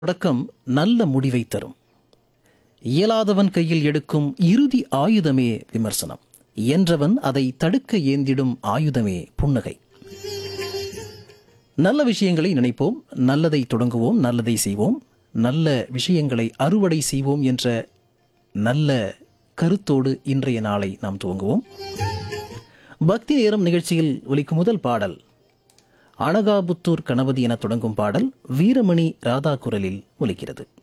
தொடக்கம் நல்ல முடிவை தரும் இயலாதவன் கையில் எடுக்கும் இறுதி ஆயுதமே விமர்சனம் என்றவன் அதை தடுக்க ஏந்திடும் ஆயுதமே புன்னகை நல்ல விஷயங்களை நினைப்போம் நல்லதை தொடங்குவோம் நல்லதை செய்வோம் நல்ல விஷயங்களை அறுவடை செய்வோம் என்ற நல்ல கருத்தோடு இன்றைய நாளை நாம் துவங்குவோம் பக்தி நேரம் நிகழ்ச்சியில் ஒலிக்கும் முதல் பாடல் அனகாபுத்தூர் கணபதி என தொடங்கும் பாடல் வீரமணி ராதா குரலில் ஒலிக்கிறது